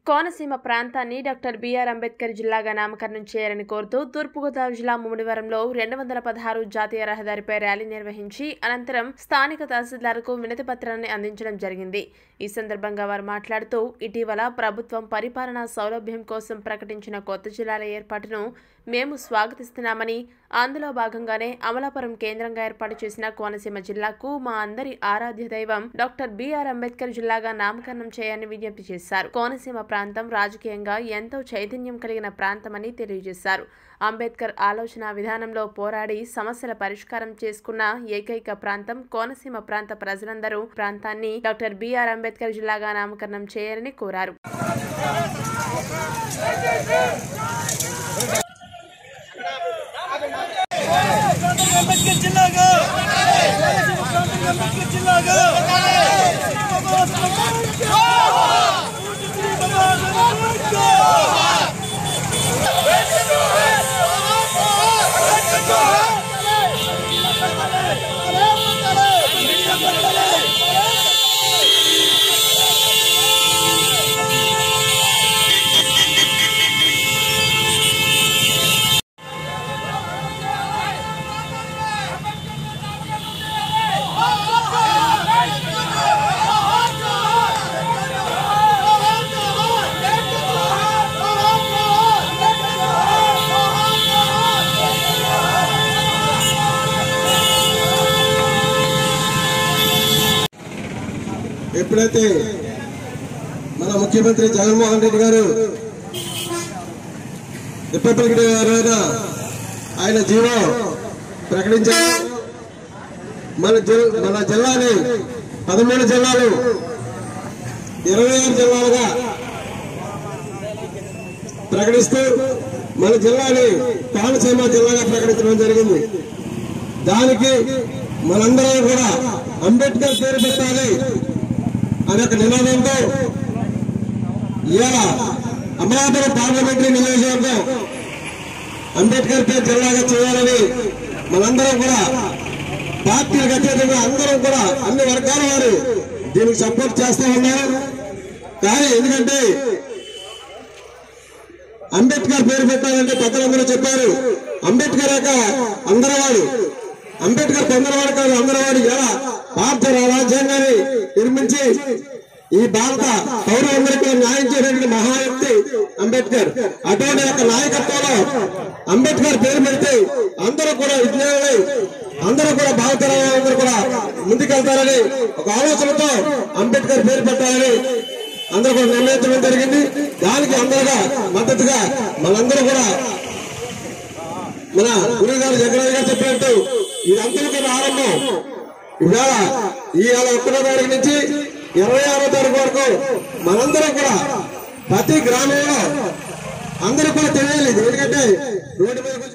కోనసీమ ప్రాంతాన్ని doctor BR Ambedkar జిల్లాగా నామకరణం చేయాలని కోరుతూ తూర్పుగోదావరి జిల్లా ముమ్మిడివరంలో రెండు వందల పదహారు జాతీయ రహదారిపై ర్యాలీ నిర్వహించి అనంతరం స్థానిక తహసీల్దార్కు వినతి పత్రాన్ని అందించడం జరిగింది ఈ సందర్భంగా వారు మాట్లాడుతూ ఇటీవల ప్రభుత్వం పరిపాలనా సౌలభ్యం కోసం ప్రకటించిన కొత్త జిల్లాల ఏర్పాటును మేము స్వాగతిస్తున్నామని అందులో భాగంగానే అమలాపురం కేంద్రంగా ఏర్పాటు చేసిన కోనసీమ జిల్లాకు మా అందరి ఆరాధ్య దైవం డాక్టర్ బిఆర్ అంబేద్కర్ జిల్లాగా నామకరణం చేయాలని విజ్ఞప్తి చేశారు కోనసీమ ప్రాంతం రాజకీయంగా ఎంతో చైతన్యం కలిగిన ప్రాంతమని తెలియజేశారు అంబేద్కర్ ఆలోచన విధానంలో పోరాడి సమస్యల పరిష్కారం చేసుకున్న ఏకైక ప్రాంతం కోనసీమ ప్రాంత ప్రజలందరూ ప్రాంతాన్ని డాక్టర్ బిఆర్ అంబేద్కర్ జిల్లాగా నామకరణం చేయాలని కోరారు అంబేద్కర్ జిల్లాగా అంబేద్కర్ జిల్లాగా ఎప్పుడైతే మన ముఖ్యమంత్రి జగన్మోహన్ రెడ్డి గారు రిపబ్లిక్ డే రోజున ఆయన జీవో ప్రకటించారు మన జిల్ మన జిల్లాని పదమూడు జిల్లాలు ఇరవై ఆరు జిల్లాలుగా ప్రకటిస్తూ మన జిల్లాని కోనసీమ జిల్లాగా ప్రకటించడం జరిగింది దానికి మనందరం కూడా అంబేద్కర్ పేరు పెట్టాలి అనే ఒక నినాదంతో ఇవాళ అమలాపురం పార్లమెంటరీ నియోజకవర్గం అంబేద్కర్ పేరు జిల్లాగా చేయాలని మనందరం కూడా పార్టీలకు అతీతంగా అందరం కూడా అన్ని వర్గాల వారు దీనికి సపోర్ట్ చేస్తూ ఉన్నారు కానీ ఎందుకంటే అంబేద్కర్ పేరు పెట్టాలంటే పెద్దలందరూ చెప్పారు అంబేద్కర్ యొక్క అందరవాడు అంబేద్కర్ పొందరవాడు కాదు అందరవాడు ఎలా భారత రాజ్యాంగాన్ని నిర్మించి ఈ భారత పౌరులందరికీ న్యాయం చేసేటువంటి మహావ్యక్తి అంబేద్కర్ అటువంటి యొక్క నాయకత్వంలో అంబేద్కర్ పేరు పెడితే అందరూ కూడా విజ్ఞానులై అందరూ కూడా భారత అందరూ కూడా ముందుకెళ్తారని ఒక ఆలోచనతో అంబేద్కర్ పేరు పెట్టాలని అందరూ కూడా నిర్ణయించడం జరిగింది దానికి అందరుగా మద్దతుగా మనందరూ కూడా మన గురువు గారు జగన్ గారు చెప్పినట్టు ఇది అంతరికత ఆరంభం ఇవాళ ఈ వేళ ఒకటో తారీఖు నుంచి ఇరవై ఆరో తారీఖు వరకు మనందరం కూడా ప్రతి గ్రామంలో అందరూ కూడా తెలియాలి ఇది ఎందుకంటే రోడ్డు మీద కూర్చో-